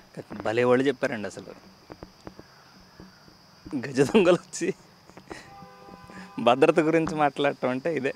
భలే వాళ్ళు చెప్పారండి అసలు గజ దొంగలు వచ్చి భద్రత గురించి మాట్లాడటం అంటే ఇదే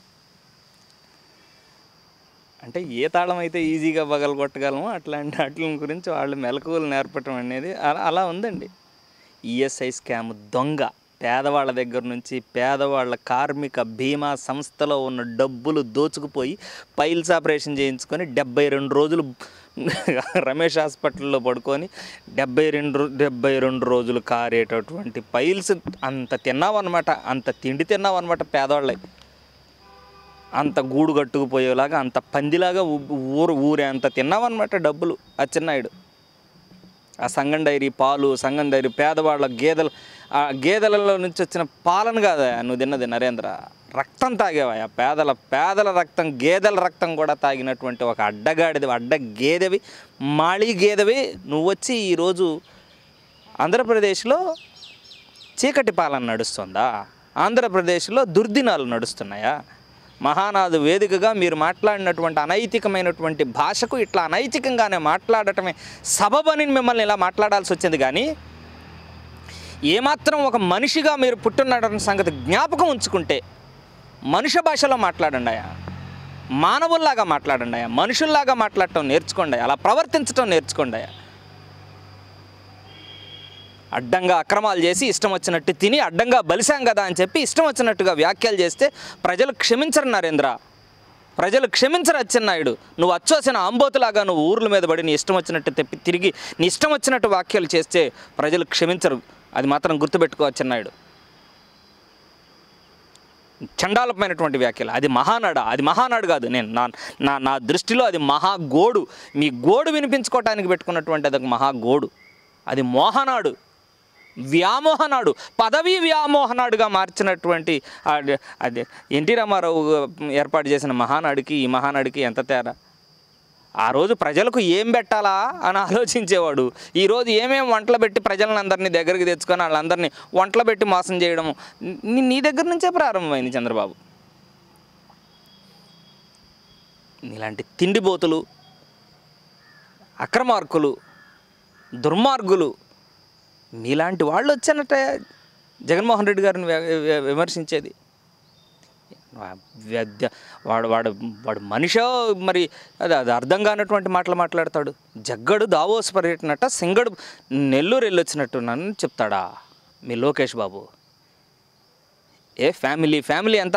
అంటే ఏ తాళం అయితే ఈజీగా పగలగొట్టగలమో అట్లాంటి వాటి గురించి వాళ్ళు మెలకువలు నేర్పటం అనేది అలా అలా ఉందండి ఈఎస్ఐ స్కామ్ దొంగ పేదవాళ్ళ దగ్గర నుంచి పేదవాళ్ళ కార్మిక బీమా సంస్థలో ఉన్న డబ్బులు దోచుకుపోయి పైల్స్ ఆపరేషన్ చేయించుకొని డెబ్బై రెండు రోజులు రమేష్ హాస్పిటల్లో పడుకొని డెబ్బై రెండు రో- డెబ్బై రెండు రోజులు కారేటటువంటి పైల్స్ అంత తిన్నావన్నమాట అంత తిండి తిన్నావన్నమాట పేదవాళ్ళే అంత గూడు కట్టుకుపోయేలాగా అంత పందిలాగా ఊ- ఊరు ఊరే అంత తిన్నావన్నమాట డబ్బులు అచ్చెన్నాయుడు ఆ సంగం డైరీ పాలు సంగం డైరీ పేదవాళ్ళ గేదెలు ఆ గేదెలలో నుంచి వచ్చిన పాలను కాదా నువ్వు తిన్నది నరేంద్ర రక్తం తాగేవా పేదల పేదల రక్తం గేదెల రక్తం కూడా తాగినటువంటి ఒక అడ్డగాడిది అడ్డ గేదెవి మాళీ గేదెవి నువ్వు వచ్చి ఈరోజు ఆంధ్రప్రదేశ్లో చీకటి పాలన నడుస్తుందా ఆంధ్రప్రదేశ్లో దుర్దినాలు నడుస్తున్నాయా మహానాడు వేదికగా మీరు మాట్లాడినటువంటి అనైతికమైనటువంటి భాషకు ఇట్లా అనైతికంగానే మాట్లాడటమే సబబని మిమ్మల్ని ఇలా మాట్లాడాల్సి వచ్చింది కానీ ఏమాత్రం ఒక మనిషిగా మీరు పుట్టున్న సంగతి జ్ఞాపకం ఉంచుకుంటే మనుష్య భాషలో మాట్లాడండి అయ్యా మానవుల్లాగా మాట్లాడండి అయ్యా మనుషుల్లాగా మాట్లాడటం నేర్చుకోండి అలా ప్రవర్తించడం నేర్చుకోండి అయ్యా అడ్డంగా అక్రమాలు చేసి ఇష్టం వచ్చినట్టు తిని అడ్డంగా బలిసాం కదా అని చెప్పి ఇష్టం వచ్చినట్టుగా వ్యాఖ్యలు చేస్తే ప్రజలు క్షమించరు నరేంద్ర ప్రజలు క్షమించరు అచ్చెన్నాయుడు నువ్వు అచ్చోసిన అంబోతులాగా నువ్వు ఊర్ల మీద పడి నీ ఇష్టం వచ్చినట్టు తెప్పి తిరిగి నీ ఇష్టం వచ్చినట్టు వ్యాఖ్యలు చేస్తే ప్రజలు క్షమించరు అది మాత్రం గుర్తుపెట్టుకో అచ్చెన్నాయుడు చండాలమైనటువంటి వ్యాఖ్యలు అది మహానాడ అది మహానాడు కాదు నేను నా నా నా దృష్టిలో అది మహాగోడు మీ గోడు వినిపించుకోవటానికి పెట్టుకున్నటువంటి అది ఒక మహాగోడు అది మోహనాడు వ్యామోహనాడు పదవీ వ్యామోహనాడుగా మార్చినటువంటి ఆ- అది ఎన్టీ రామారావు ఏర్పాటు చేసిన మహానాడికి ఈ మహానాడికి ఎంత తేడా ఆ రోజు ప్రజలకు ఏం పెట్టాలా అని ఆలోచించేవాడు ఈరోజు ఏమేం వంటలు పెట్టి ప్రజలను అందరినీ దగ్గరికి తెచ్చుకొని వాళ్ళందరినీ వంటలు పెట్టి మోసం చేయడం నీ నీ దగ్గర నుంచే ప్రారంభమైంది చంద్రబాబు ఇలాంటి తిండిబోతులు అక్రమార్కులు దుర్మార్గులు మీలాంటి వాళ్ళు వచ్చానట జగన్మోహన్ రెడ్డి గారిని వి- వి- విమర్శించేది వా- వ్యర్థ- వాడు వాడు వాడు మనిషో మరి అది అది అర్థం కానటువంటి మాటలు మాట్లాడతాడు జగ్గడు దావోస్ పర్యటనట సింగడు నెల్లూరు వెళ్ళొచ్చినట్టు నన్ను చెప్తాడా మీ లోకేష్ బాబు ఏ ఫ్యామిలీ ఫ్యామిలీ ఎంత